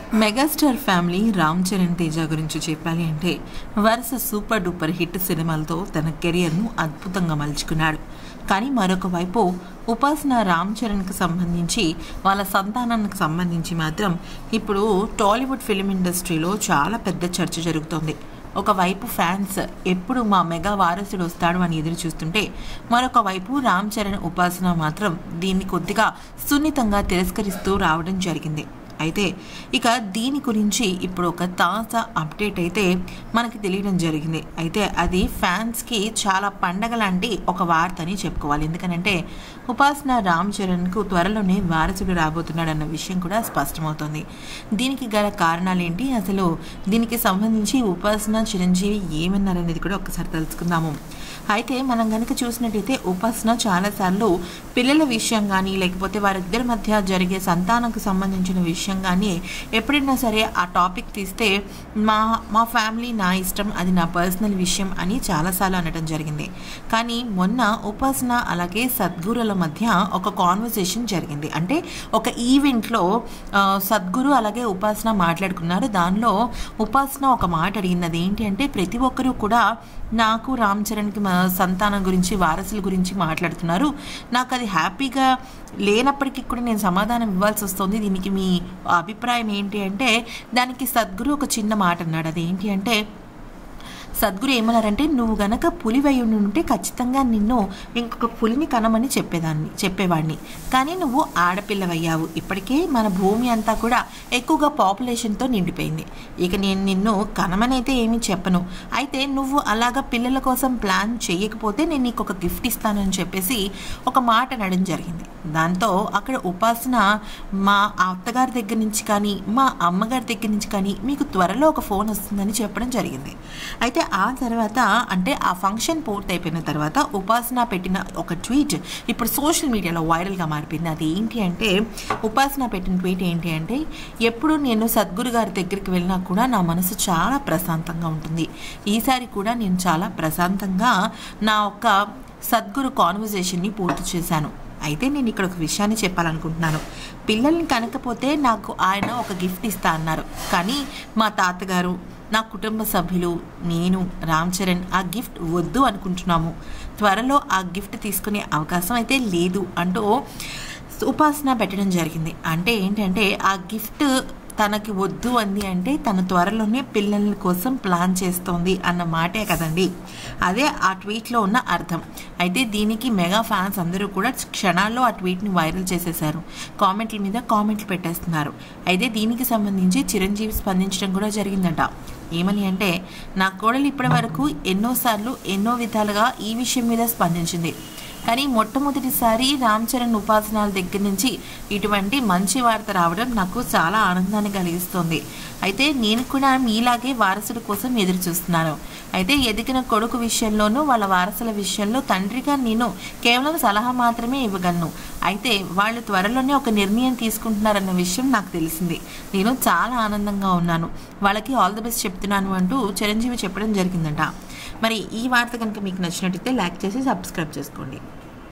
megastar family Ram Charan Teja గురించి చెప్పాలి అంటే వరుస సూపర్ డూపర్ హిట్ సినిమాలతో తన కెరియర్ను అద్భుతంగా మలుచుకున్నాడు కానీ మరొక వైపు ఉపాసన రామ్ చరణ్కి సంబంధించి వాళ్ళ సంతానానికి సంబంధించి మాత్రం ఇప్పుడు టాలీవుడ్ ఫిలిం ఇండస్ట్రీలో చాలా పెద్ద చర్చ జరుగుతోంది ఒకవైపు ఫ్యాన్స్ ఎప్పుడు మా మెగా వారసుడు వస్తాడు అని ఎదురు చూస్తుంటే మరొక వైపు రామ్ చరణ్ ఉపాసన మాత్రం దీన్ని కొద్దిగా సున్నితంగా తిరస్కరిస్తూ రావడం జరిగింది అయితే ఇక దీని గురించి ఇప్పుడు ఒక తాజా అప్డేట్ అయితే మనకి తెలియడం జరిగింది అయితే అది ఫ్యాన్స్కి చాలా పండగ లాంటి ఒక వార్త అని చెప్పుకోవాలి ఎందుకనంటే ఉపాసన రామ్ చరణ్కు త్వరలోనే వారసుడు రాబోతున్నాడు అన్న విషయం కూడా స్పష్టమవుతుంది దీనికి గల కారణాలు ఏంటి అసలు దీనికి సంబంధించి ఉపాసన చిరంజీవి ఏమన్నారనేది కూడా ఒకసారి తెలుసుకుందాము అయితే మనం కనుక చూసినట్టయితే ఉపాసన చాలాసార్లు పిల్లల విషయం కానీ లేకపోతే వారిద్దరి మధ్య జరిగే సంతానంకు సంబంధించిన విషయం కానీ ఎప్పుడైనా సరే ఆ టాపిక్ తీస్తే మా మా ఫ్యామిలీ నా ఇష్టం అది నా పర్సనల్ విషయం అని చాలాసార్లు అనడం జరిగింది కానీ మొన్న ఉపాసన అలాగే సద్గురుల మధ్య ఒక కాన్వర్సేషన్ జరిగింది అంటే ఒక ఈవెంట్లో ఆ, సద్గురు అలాగే ఉపాసన మాట్లాడుకున్నారు దానిలో ఉపాసన ఒక మాట అడిగింది అదేంటి అంటే ప్రతి ఒక్కరూ కూడా నాకు రామ్ చరణ్కి మా సంతానం గురించి వారసుల గురించి మాట్లాడుతున్నారు నాకు అది హ్యాపీగా లేనప్పటికీ కూడా నేను సమాధానం ఇవ్వాల్సి వస్తుంది దీనికి మీ అభిప్రాయం ఏంటి అంటే దానికి సద్గురు ఒక చిన్న మాట అన్నాడు అదేంటి అంటే సద్గురు ఏమన్నారంటే నువ్వు గనక పులి వై ఉంటే ఖచ్చితంగా నిన్ను ఇంకొక పులిని కనమని చెప్పేదాన్ని చెప్పేవాడిని కానీ నువ్వు ఆడపిల్లవయ్యావు ఇప్పటికే మన భూమి అంతా కూడా ఎక్కువగా పాపులేషన్తో నిండిపోయింది ఇక నేను నిన్ను కనమనైతే ఏమీ చెప్పను అయితే నువ్వు అలాగా పిల్లల కోసం ప్లాన్ చేయకపోతే నేను నీకు ఒక గిఫ్ట్ ఇస్తానని చెప్పేసి ఒక మాట అనడం జరిగింది దాంతో అక్కడ ఉపాసన మా అత్తగారి దగ్గర నుంచి కానీ మా అమ్మగారి దగ్గర నుంచి కానీ మీకు త్వరలో ఒక ఫోన్ వస్తుందని చెప్పడం జరిగింది అయితే ఆ తర్వాత అంటే ఆ ఫంక్షన్ పూర్తయిపోయిన తర్వాత ఉపాసన పెట్టిన ఒక ట్వీట్ ఇప్పుడు సోషల్ మీడియాలో వైరల్గా మారిపోయింది అది ఏంటి అంటే ఉపాసన పెట్టిన ట్వీట్ ఏంటి అంటే ఎప్పుడు నేను సద్గురు గారి దగ్గరికి వెళ్ళినా కూడా నా మనసు చాలా ప్రశాంతంగా ఉంటుంది ఈసారి కూడా నేను చాలా ప్రశాంతంగా నా ఒక సద్గురు కాన్వర్జేషన్ని పూర్తి చేశాను అయితే నేను ఇక్కడ ఒక విషయాన్ని చెప్పాలనుకుంటున్నాను పిల్లల్ని కనకపోతే నాకు ఆయన ఒక గిఫ్ట్ ఇస్తా అన్నారు కానీ మా తాతగారు నా కుటుంబ సభ్యులు నేను రామ్ చరణ్ ఆ గిఫ్ట్ వద్దు అనుకుంటున్నాము త్వరలో ఆ గిఫ్ట్ తీసుకునే అవకాశం అయితే లేదు అంటూ ఉపాసన పెట్టడం జరిగింది అంటే ఏంటంటే ఆ గిఫ్ట్ తనకి వద్దు అంది అంటే తన త్వరలోనే పిల్లల కోసం ప్లాన్ చేస్తోంది అన్న మాటే కదండి అదే ఆ ట్వీట్లో ఉన్న అర్థం అయితే దీనికి మెగా ఫ్యాన్స్ అందరూ కూడా క్షణాల్లో ఆ ట్వీట్ని వైరల్ చేసేశారు కామెంట్ల మీద కామెంట్లు పెట్టేస్తున్నారు అయితే దీనికి సంబంధించి చిరంజీవి స్పందించడం కూడా జరిగిందట ఏమని అంటే నా కోడలు ఇప్పటి వరకు ఎన్నోసార్లు ఎన్నో విధాలుగా ఈ విషయం మీద స్పందించింది కానీ మొట్టమొదటిసారి రామ్ చరణ్ ఉపాసనాల దగ్గర నుంచి ఇటువంటి మంచి వార్త రావడం నాకు చాలా ఆనందాన్ని కలిగిస్తుంది అయితే నేను కూడా మీలాగే వారసుడు కోసం ఎదురు చూస్తున్నాను అయితే ఎదిగిన కొడుకు విషయంలోనూ వాళ్ళ వారసుల విషయంలో తండ్రిగా నేను కేవలం సలహా మాత్రమే ఇవ్వగలను అయితే వాళ్ళు త్వరలోనే ఒక నిర్ణయం తీసుకుంటున్నారన్న విషయం నాకు తెలిసింది నేను చాలా ఆనందంగా ఉన్నాను వాళ్ళకి ఆల్ ది బెస్ట్ చెప్తున్నాను అంటూ చిరంజీవి చెప్పడం జరిగిందంట మరి ఈ వార్త కనుక మీకు నచ్చినట్టయితే లైక్ చేసి సబ్స్క్రైబ్ చేసుకోండి